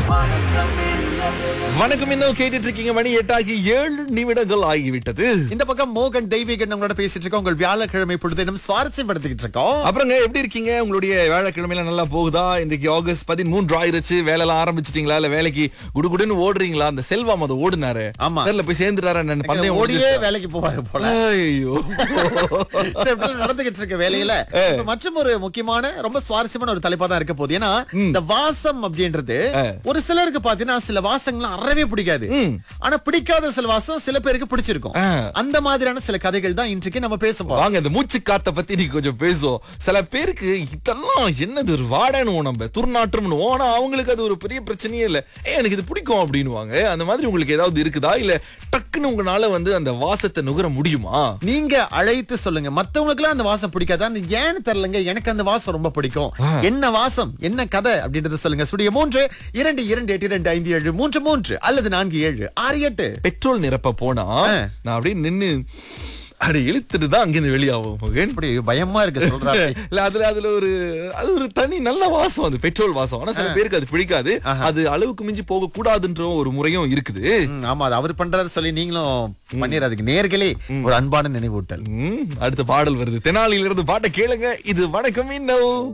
வணக்கம் இன்னும் கேட்டுட்டு இருக்கீங்க மணி எட்டாகி ஏழு நிமிடங்கள் ஆகிவிட்டது இந்த பக்கம் மோகன் தெய்வீகன் உங்களோட பேசிட்டு இருக்கோம் உங்கள் வியாழக்கிழமை பொழுதும் சுவாரஸ்யப்படுத்திக்கிட்டு இருக்கோம் அப்புறங்க எப்படி இருக்கீங்க உங்களுடைய வேலைக்கிழமையில நல்லா போகுதா இன்றைக்கு ஆகஸ்ட் பதிமூன்று ஆயிருச்சு வேலை எல்லாம் ஆரம்பிச்சிட்டீங்களா இல்ல வேலைக்கு குடுகுடுன்னு ஓடுறீங்களா அந்த செல்வம் அதை ஓடுனாரு ஆமா. தெரியல போய் சேர்ந்துட்டாரா என்னன்னு பந்தயம் ஓடியே ஓடியே வேலைக்கு போவாரு போல ஐயோ இது இப்படி நடந்துகிட்டு இருக்க வேலையில இப்ப மற்றும் ஒரு முக்கியமான ரொம்ப சுவாரஸ்யமான ஒரு தலைப்பா தான் இருக்க போகுது ஏன்னா இந்த வாசம் அப்படின்றது ஒரு சிலருக்கு பாத்தீங்கன்னா சில வாசங்கள்லாம் அறவே பிடிக்காது ஆனா பிடிக்காத சில வாசம் சில பேருக்கு பிடிச்சிருக்கும் ஆ. அந்த மாதிரியான சில கதைகள் தான் இன்றைக்கு நம்ம பேச போறோம் வாங்க இந்த மூச்சு காத்த பத்தி நீ கொஞ்சம் பேசுவோம் சில பேருக்கு இதெல்லாம் என்னது ஒரு வாடனுவோம் நம்ம துர்நாற்றம்னு ஆனா அவங்களுக்கு அது ஒரு பெரிய பிரச்சனையே இல்ல ஏ எனக்கு இது பிடிக்கும் அப்படின்னுவாங்க அந்த மாதிரி உங்களுக்கு ஏதாவது இருக்குதா இல்ல டக்குன்னு உங்களால வந்து அந்த வாசத்தை நுகர முடியுமா நீங்க அழைத்து சொல்லுங்க மத்தவங்களுக்குலாம் அந்த வாசம் பிடிக்காதா அந்த ஏன்னு தெரியலங்க எனக்கு அந்த வாசம் ரொம்ப பிடிக்கும் என்ன வாசம் என்ன கதை அப்படின்றத சொல்லுங்க ஸ்டுடியோ மூன்று இரண்டு இரண்டு எட்டு இரண்டு ஐந்து ஏழு மூன்று மூன்று அல்லது நான்கு ஏழு ஆறு எட்டு பெட்ரோல் நிரப்ப போனா நான் அப்படியே நின்னு அப்படி இழுத்துட்டு தான் அங்கிருந்து வெளியாகும் மகன் இப்படி பயமா இருக்கு சொல்றாங்க இல்ல அதுல அதுல ஒரு அது ஒரு தனி நல்ல வாசம் அது பெட்ரோல் வாசம் ஆனா சில பேருக்கு அது பிடிக்காது அது அளவுக்கு மிஞ்சி போக கூடாதுன்ற ஒரு முறையும் இருக்குது ம், ஆமா அது அவர் பண்றாரு சொல்லி நீங்களும் பண்ணிடாதீங்க நேர்களே ஒரு அன்பான நினைவூட்டல் ம், அடுத்த பாடல் வருது தெனாலியில இருந்து பாட்டை கேளுங்க இது வணக்கம் இன்னும்